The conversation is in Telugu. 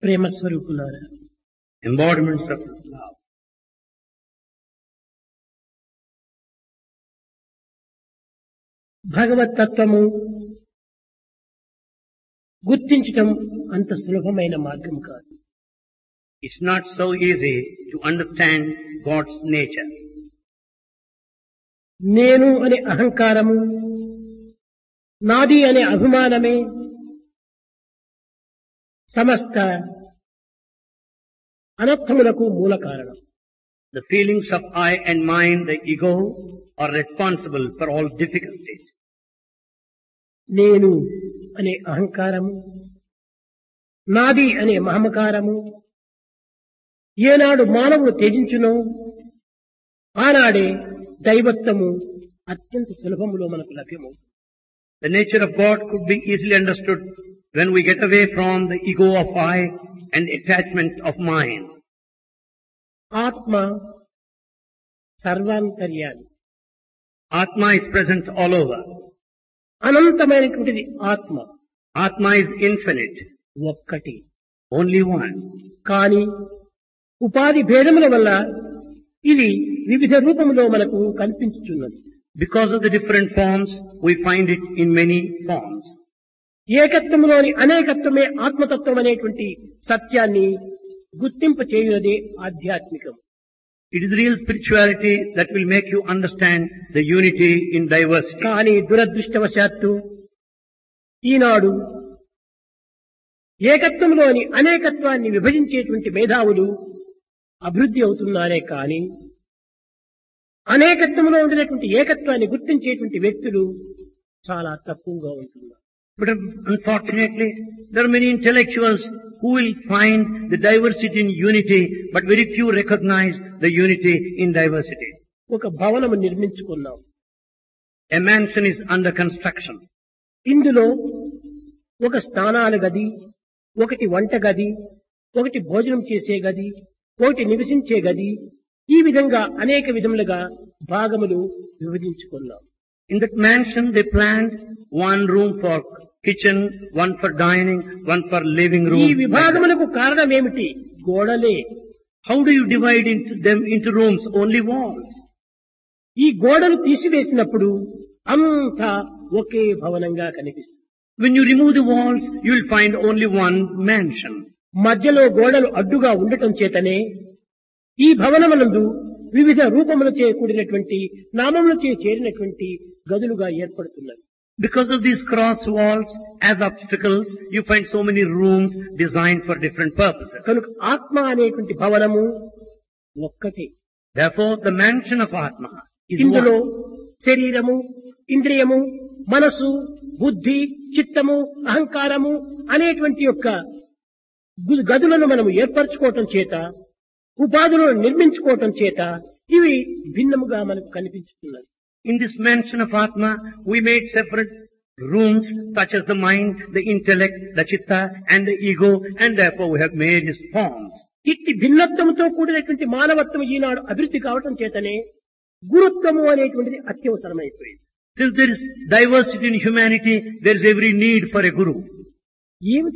ప్రేమ స్వరూపులారా embodiments of love. భగవత్ తత్వము గుర్తించటం అంత సులభమైన మార్గం కాదు It's not so easy to understand God's nature. నేను అనే అహంకారము నాది అనే అభిమానమే సమస్త అనర్థములకు మూల కారణం The feelings of I and mine, the ego, are responsible for all difficulties. నేను అనే అహంకారము నాది అనే మహమకారము ఏనాడు మానవుడు త్యజించునో ఆనాడే దైవత్వము అత్యంత సులభములో మనకు లభ్యమవుతుంది The nature of God could be easily understood when we get away from the ego of I and the attachment of mine. ఆత్మ సర్వాంతర్యాన్ని Atma is present all over. అనంతమైనటువంటిది ఆత్మ Atma is infinite, ఒక్కటి only one. కాని ఉపాధి భేదముల వల్ల ఇది వివిధ రూపములో మనకు కనిపించుచున్నది Because of the different forms, we find it in many forms. ఏకత్వములోని అనేకత్వమే ఆత్మతత్వం అనేటువంటి సత్యాన్ని గుర్తింప చేయునదే ఆధ్యాత్మికం It is real spirituality that will make you understand the unity in diversity. కానీ దురదృష్టవశాత్తు ఈనాడు ఏకత్వంలోని అనేకత్వాన్ని విభజించేటువంటి మేధావులు అభివృద్ధి అవుతున్నారే కానీ అనేకత్వంలో ఉండినటువంటి ఏకత్వాన్ని గుర్తించేటువంటి వ్యక్తులు చాలా తక్కువగా ఉంటున్నారు But unfortunately, there are many intellectuals who will find the diversity in unity, but very few recognize the unity in diversity. ఒక భవనము నిర్మించుకున్నాం A mansion is under construction. ఇందులో ఒక స్నానాల గది ఒకటి వంట గది ఒకటి భోజనం చేసే గది ఒకటి నివసించే గది ఈ విధంగా అనేక విధములుగా భాగములు విభజించుకున్నాం In that mansion, they planned one room for kitchen, one for dining, one for living ఈ room. విభాగములకు కారణం ఏమిటి గోడలే How do you divide into them into rooms? Only walls. ఈ గోడలు తీసివేసినప్పుడు అంతా ఒకే భవనంగా కనిపిస్తుంది When you remove the walls, you will find only one mansion. మధ్యలో గోడలు అడ్డుగా ఉండటం చేతనే ఈ భవనమునందు వివిధ రూపములచే కూడినటువంటి నామములచే చేరినటువంటి గదులుగా ఏర్పడుతున్నది Because of these cross walls as obstacles, you find so many rooms designed for different purposes. కనుక ఆత్మ అనేటువంటి భవనము ఒక్కటే Therefore, the mansion of Atma is ఇందులో one. శరీరము ఇంద్రియము మనసు బుద్ధి చిత్తము అహంకారము అనేటువంటి యొక్క గు- గదులను మనము ఏర్పరచుకోవటం చేత ఉపాధులను నిర్మించుకోవటం చేత ఇవి భిన్నముగా మనకు కనిపించుతున్నది In this mansion of Atma, we made separate rooms such as the mind, the intellect, the chitta and the ego and therefore we have made his forms. ఇట్టి భిన్నత్వముతో కూడినటువంటి మానవత్వం ఈనాడు అభివృద్ధి కావటం చేతనే గురుత్వము అనేటువంటిది అత్యవసరమైపోయింది Since there is diversity in humanity, there is every need for a guru. ఏమిటి